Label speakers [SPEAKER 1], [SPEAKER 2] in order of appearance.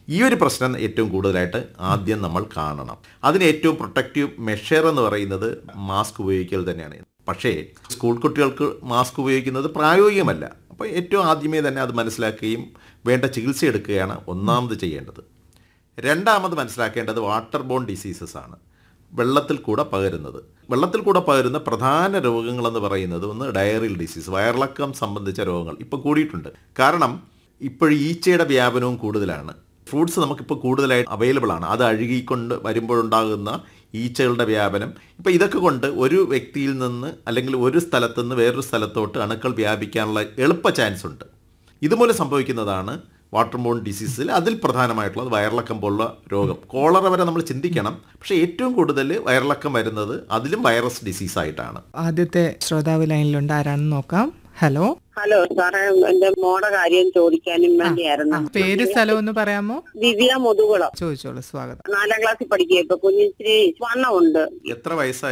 [SPEAKER 1] ഈ ഒരു പ്രശ്നം ഏറ്റവും കൂടുതലായിട്ട് ആദ്യം നമ്മൾ കാണണം അതിന് ഏറ്റവും പ്രൊട്ടക്റ്റീവ് മെഷർ എന്ന് പറയുന്നത് മാസ്ക് ഉപയോഗിക്കൽ തന്നെയാണ് പക്ഷേ സ്കൂൾ കുട്ടികൾക്ക് മാസ്ക് ഉപയോഗിക്കുന്നത് പ്രായോഗികമല്ല അപ്പോൾ ഏറ്റവും ആദ്യമേ തന്നെ അത് മനസ്സിലാക്കുകയും വേണ്ട ചികിത്സ എടുക്കുകയാണ് ഒന്നാമത് ചെയ്യേണ്ടത് രണ്ടാമത് മനസ്സിലാക്കേണ്ടത് വാട്ടർ ബോൺ ഡിസീസസ് ആണ് വെള്ളത്തിൽ കൂടെ പകരുന്നത് വെള്ളത്തിൽ കൂടെ പകരുന്ന പ്രധാന രോഗങ്ങളെന്ന് പറയുന്നത് ഒന്ന് ഡയറിയൽ ഡിസീസ് വയറിളക്കം സംബന്ധിച്ച രോഗങ്ങൾ ഇപ്പോൾ കൂടിയിട്ടുണ്ട് കാരണം ഇപ്പോൾ ഈച്ചയുടെ വ്യാപനവും കൂടുതലാണ് ഫ്രൂട്ട്സ് നമുക്കിപ്പോൾ കൂടുതലായിട്ട് അവൈലബിൾ ആണ് അത് അഴുകിക്കൊണ്ട് വരുമ്പോഴുണ്ടാകുന്ന ഈച്ചകളുടെ വ്യാപനം ഇപ്പോൾ ഇതൊക്കെ കൊണ്ട് ഒരു വ്യക്തിയിൽ നിന്ന് അല്ലെങ്കിൽ ഒരു സ്ഥലത്തു നിന്ന് വേറൊരു സ്ഥലത്തോട്ട് അണുക്കൾ വ്യാപിക്കാനുള്ള എളുപ്പ ചാൻസ് ഉണ്ട് ഇതുമൂലം സംഭവിക്കുന്നതാണ് വാട്ടർ ബോൺ ഡിസീസിൽ അതിൽ പ്രധാനമായിട്ടുള്ളത് വയറിളക്കം പോലുള്ള രോഗം കോളറ വരെ നമ്മൾ ചിന്തിക്കണം പക്ഷേ ഏറ്റവും കൂടുതൽ വയറിളക്കം വരുന്നത് അതിലും വൈറസ് ഡിസീസ് ആയിട്ടാണ്
[SPEAKER 2] ആദ്യത്തെ ശ്രോതാവ് ലൈനിലുണ്ട് ആരാണെന്ന് നോക്കാം ഹലോ
[SPEAKER 3] ഹലോ സാറേ എന്റെ മോടെ കാര്യം ചോദിക്കാനും വേണ്ടിയായിരുന്നു
[SPEAKER 2] പേര് സ്ഥലം ഒന്ന് പറയാമോ
[SPEAKER 3] ദിവ്യ മുതുകുളം
[SPEAKER 2] ചോദിച്ചോളൂ സ്വാഗതം
[SPEAKER 3] നാലാം ക്ലാസ്സിൽ പഠിക്കുക ഇപ്പൊ കുഞ്ഞിച്ചിരി വണ്ണമുണ്ട്
[SPEAKER 1] എത്ര വയസ്സായി